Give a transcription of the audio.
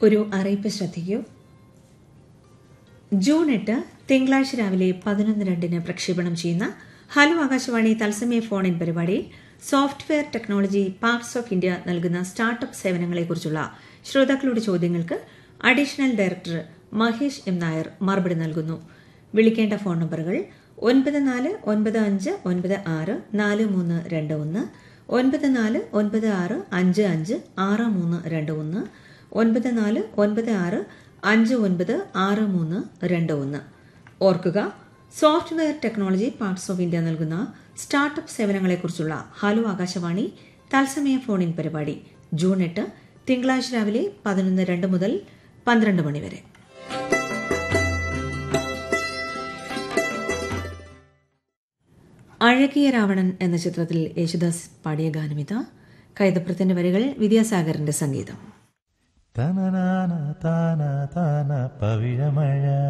ഒരു അറിയിപ്പ് ശ്രദ്ധിക്കൂ ജൂൺ എട്ട് തിങ്കളാഴ്ച രാവിലെ പതിനൊന്ന് രണ്ടിന് പ്രക്ഷേപണം ചെയ്യുന്ന ഹലോ ആകാശവാണി തത്സമയ ഫോൺ ഇൻ പരിപാടിയിൽ software technology parks of India നൽകുന്ന സ്റ്റാർട്ടപ്പ് സേവനങ്ങളെക്കുറിച്ചുള്ള ശ്രോതാക്കളുടെ ചോദ്യങ്ങൾക്ക് additional director Mahesh M Nair മറുപടി നൽകുന്നു വിളിക്കേണ്ട ഫോൺ നമ്പറുകൾ ഒൻപത് നാല് ഒൻപത് അഞ്ച് ഒൻപത് ആറ് നാല് മൂന്ന് രണ്ട് ഒന്ന് ഒൻപത് നാല് ഒൻപത് ആറ് അഞ്ച് അഞ്ച് ആറ് മൂന്ന് രണ്ട് ഒന്ന് ഒൻപത് നാല് ഒൻപത് ആറ് അഞ്ച് ഒൻപത് ആറ് മൂന്ന് രണ്ട് ഒന്ന് ഓർക്കുക software technology parks of India നൽകുന്ന സ്റ്റാർട്ടപ്പ് സേവനങ്ങളെക്കുറിച്ചുള്ള ഹലോ ആകാശവാണി തത്സമയ ഫോൺ ഇൻ പരിപാടി ജൂൺ എട്ട് തിങ്കളാഴ്ച രാവിലെ പതിനൊന്ന് രണ്ട് മുതൽ പന്ത്രണ്ട് മണി വരെ അഴകിയ രാവണൻ എന്ന ചിത്രത്തിൽ യേശുദാസ് പാടിയ ഗാനമിത കൈതപ്രത്തിന്റെ വരികൾ വിദ്യാസാഗറിന്റെ സംഗീതം തനനാന താന താന പവിഴമഴ